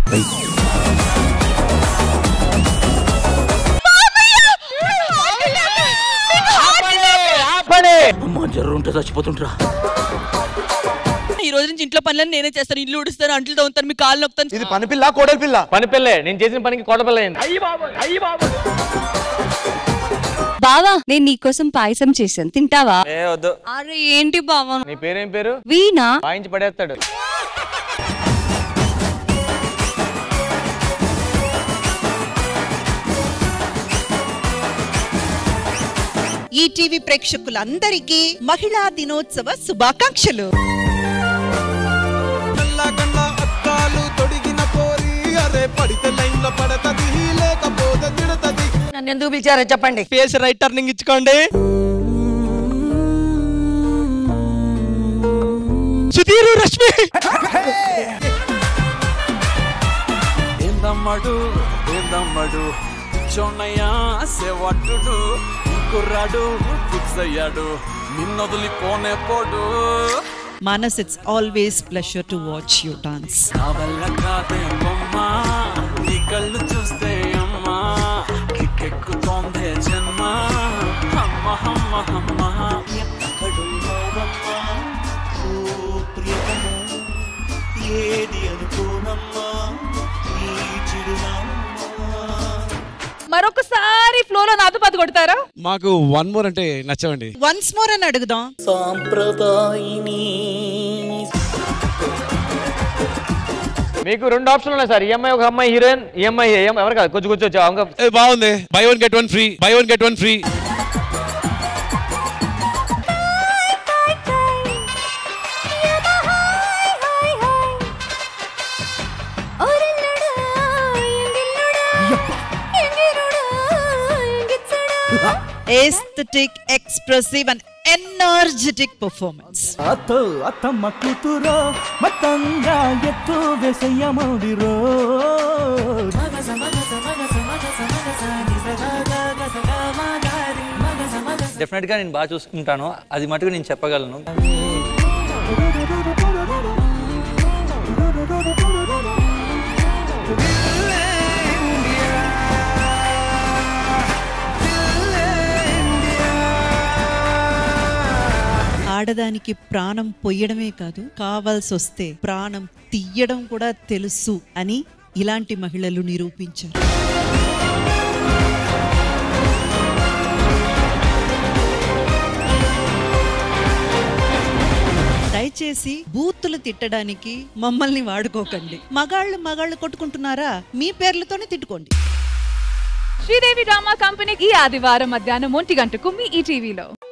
అమ్మ జర్రు ఉంటే చచ్చిపోతుంటరా ఈ రోజు నుంచి ఇంట్లో పనులను నేనే చేస్తాను ఇల్లు ఉడుస్తాను అంట్లు తవ్వుతాను మీ కాళ్ళు నొక్కుతాను ఇది పని పిల్ల కోడలి పిల్ల పని పిల్లే నేను చేసిన పనికి కోట పిల్ల అయింది బావా నేను నీకోసం పాయసం చేశాను తింటావా ఏ వద్దు అరే ఏంటి బావా నీ పేరేం పేరు వీణా వాయించి పడేస్తాడు ఈటీవీ ప్రేక్షకులందరికీ మహిళా దినోత్సవ శుభాకాంక్షలు నల్లగండ్ల అక్కాలు తొడిగిన పోరి అరే పడితే లైన్లో పడతది లేకపోతే తిడతది నన్ను ఎందుకు పిలిచారో చెప్పండి ఫేస్ రైట్ టర్నింగ్ ఇచ్చుకోండి సుధీరు రష్మి ఏందమ్మడు ఏందమ్మడు చోన్నయ్య సేవట్టుడు కుర్రాడు ఫిక్స్ అయ్యాడు నిన్నొదిలి పోనే పోడు Manas it's always pleasure to watch you dance నా వల్ల కాదే బొమ్మ నీ కళ్ళు చూస్తే అమ్మా కిక్కెక్కుతోందే జన్మ అమ్మ అమ్మ అమ్మ ఎక్కడున్నావమ్మా ఓ ప్రియతమా ఏది అనుకోనమ్మా ఈ చిరునామా మరొకసారి ఫ్లోలో నాతో పది కొడతారా మాకు వన్ మోర్ అంటే నచ్చవండి వన్స్ మోర్ అని అడుగుదాం మీకు రెండు ఆప్షన్లు ఉన్నాయి సార్ ఈఎంఐ ఒక అమ్మాయి హీరోయిన్ ఈఎంఐ ఎవరు కాదు కొంచెం కొంచెం వచ్చావు ఇంకా ఏ, బాగుంది buy one get one free buy one get one free aesthetic expressive and energetic performance అతో అత్తమ్మ కూతురో మత్తంగా ఎత్తు వేసయ్య మౌడిరో డెఫినెట్ గా నేను బాగా చూసుకుంటాను అది మటుకు నేను చెప్పగలను ఆడదానికి ప్రాణం పొయ్యడమే కాదు కావాల్సి వస్తే ప్రాణం తీయడం కూడా తెలుసు అని ఇలాంటి మహిళలు నిరూపించారు దయచేసి బూతులు తిట్టడానికి మమ్మల్ని వాడుకోకండి మగాళ్ళు మగాళ్ళు కొట్టుకుంటున్నారా మీ పేర్లతోనే తిట్టుకోండి శ్రీదేవి డ్రామా కంపెనీ ఈ ఆదివారం మధ్యాహ్నం ఒంటి గంటకు మీ ఈ టీవీలో